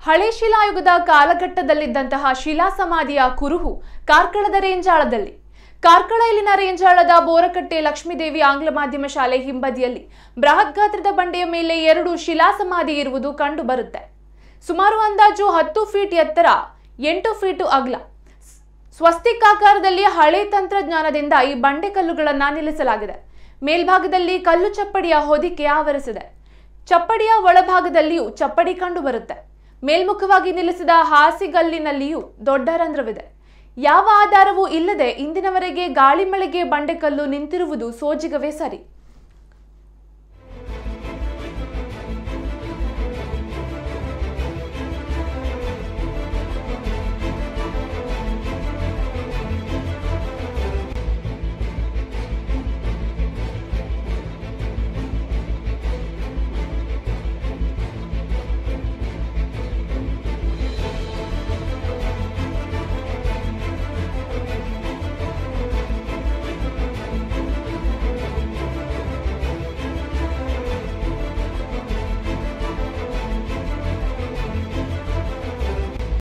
ಹಳೆ ಶಿಲಾಯುಗದ ಕಾಲಘಟ್ಟದಲ್ಲಿದ್ದಂತಹ ಶಿಲಾ ಸಮಾಧಿಯ ಕುರುಹು ಕಾರ್ಕಳದ ರೇಂಜಾಳದಲ್ಲಿ ಕಾರ್ಕಳ ಇಲ್ಲಿನ ರೇಂಜಾಳದ ಬೋರಕಟ್ಟೆ ಲಕ್ಷ್ಮೀದೇವಿ ಆಂಗ್ಲ ಮಾಧ್ಯಮ ಶಾಲೆ ಹಿಂಬದಿಯಲ್ಲಿ ಬೃಹತ್ ಗಾತ್ರದ ಬಂಡೆಯ ಮೇಲೆ ಎರಡು ಶಿಲಾ ಸಮಾಧಿ ಇರುವುದು ಕಂಡು ಬರುತ್ತೆ ಸುಮಾರು ಅಂದಾಜು ಹತ್ತು ಫೀಟ್ ಎತ್ತರ ಎಂಟು ಫೀಟು ಅಗಲ ಸ್ವಸ್ತಿಕ್ ಆಕಾರದಲ್ಲಿ ಹಳೆ ತಂತ್ರಜ್ಞಾನದಿಂದ ಈ ಬಂಡೆಕಲ್ಲುಗಳನ್ನು ನಿಲ್ಲಿಸಲಾಗಿದೆ ಮೇಲ್ಭಾಗದಲ್ಲಿ ಕಲ್ಲು ಚಪ್ಪಡಿಯ ಹೊದಿಕೆ ಆವರಿಸಿದೆ ಚಪ್ಪಡಿಯ ಒಳಭಾಗದಲ್ಲಿಯೂ ಚಪ್ಪಡಿ ಕಂಡುಬರುತ್ತೆ ಮೇಲ್ಮುಖವಾಗಿ ನಿಲ್ಲಿಸಿದ ಹಾಸಿಗಲ್ಲಿನಲ್ಲಿಯೂ ದೊಡ್ಡ ರಂಧ್ರವಿದೆ ಯಾವ ಆಧಾರವೂ ಇಲ್ಲದೆ ಇಂದಿನವರೆಗೆ ಗಾಳಿ ಮಳೆಗೆ ಬಂಡೆಕಲ್ಲು ನಿಂತಿರುವುದು ಸೋಜಿಗವೇ ಸರಿ